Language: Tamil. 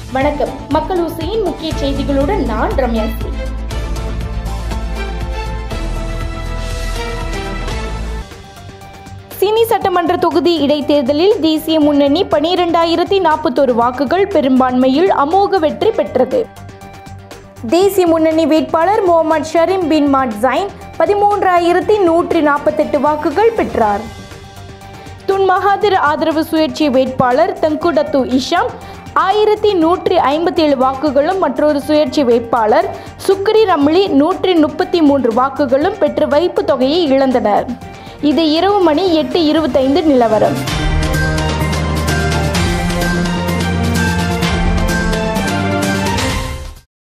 வணக்கம் மக்கள் ஊசியின் முக்கிய செய்திகளுடன் நான் ரம்யா ஸ்ரீ சினி சட்டமன்ற தொகுதி இடைத்தேர்தலில் தேசிய முன்னணி பனிரெண்டாயிரத்தி நாற்பத்தொரு வாக்குகள் பெரும்பான்மையில் அமோக வெற்றி பெற்றது தேசிய முன்னணி வேட்பாளர் முகமது ஷரீம் பின் மாட் ஜைன் பதிமூன்றாயிரத்தி நூற்றி நாற்பத்தெட்டு வாக்குகள் பெற்றார் துன் மகாதிர் ஆதரவு சுயேட்சை வேட்பாளர் தங்குடத்து இஷாம் ஆயிரத்தி நூற்றி ஐம்பத்தி ஏழு வாக்குகளும் மற்றொரு சுயேட்சை வேட்பாளர் சுக்ரி ரம்லி நூற்றி முப்பத்தி மூன்று வாக்குகளும் பெற்று வைப்பு தொகையை இழந்தனர் இது இரவு மணி எட்டு இருபத்தைந்து நிலவரம்